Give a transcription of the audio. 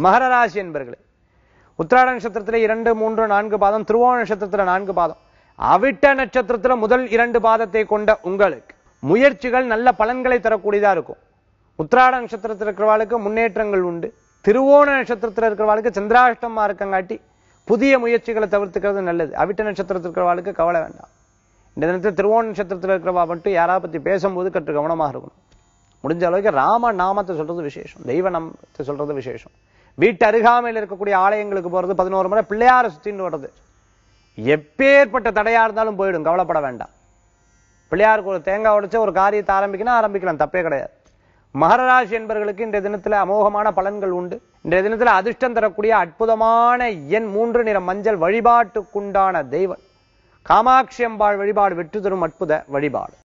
மகர ராசி என்பர்களே உத்திராட நட்சத்திரத்துல இரண்டு மூன்று நான்கு பாதம் திருவோண நட்சத்திரத்துல நான்கு பாதம் அவிட்ட நட்சத்திரத்துல முதல் இரண்டு பாதத்தை கொண்ட உங்களுக்கு முயற்சிகள் நல்ல பலன்களை தரக்கூடியதா இருக்கும் உத்திராட நட்சத்திரத்தில் இருக்கிறவாளுக்கு முன்னேற்றங்கள் உண்டு திருவோண நட்சத்திரத்தில் இருக்கிறவாளுக்கு சந்திராஷ்டமா இருக்கங்காட்டி புதிய முயற்சிகளை தவிர்த்துக்கிறது நல்லது அவிட்ட நட்சத்திரத்தில் இருக்கிறவாளுக்கு கவலை வேண்டாம் இந்த தினத்தில் திருவோண நட்சத்திரத்தில் இருக்கிறவா மட்டும் யாராவது பத்தி பேசும்போது கற்று கவனமாக இருக்கணும் முடிஞ்ச அளவுக்கு ராம நாமத்தை சொல்றது விசேஷம் தெய்வ நாமத்தை சொல்றது விசேஷம் வீட்டு அருகாமையில் இருக்கக்கூடிய ஆலயங்களுக்கு போறது பதினோரு முறை பிள்ளையார சுத்தின்னு வர்றது எப்பேற்பட்ட தடையா இருந்தாலும் போயிடும் கவலைப்பட வேண்டாம் பிள்ளையாருக்கு ஒரு தேங்காய் உடைச்சு ஒரு காரியத்தை ஆரம்பிக்கணும் ஆரம்பிக்கலாம் தப்பே கிடையாது மகர ராசி என்பவர்களுக்கு இன்றைய தினத்துல அமோகமான பலன்கள் உண்டு இன்றைய தினத்துல அதிர்ஷ்டம் தரக்கூடிய அற்புதமான எண் மூன்று நிற மஞ்சள் வழிபாட்டுக்குண்டான தெய்வம் காமாட்சி அம்பாள் வழிபாடு வெற்றி தரும் அற்புத வழிபாடு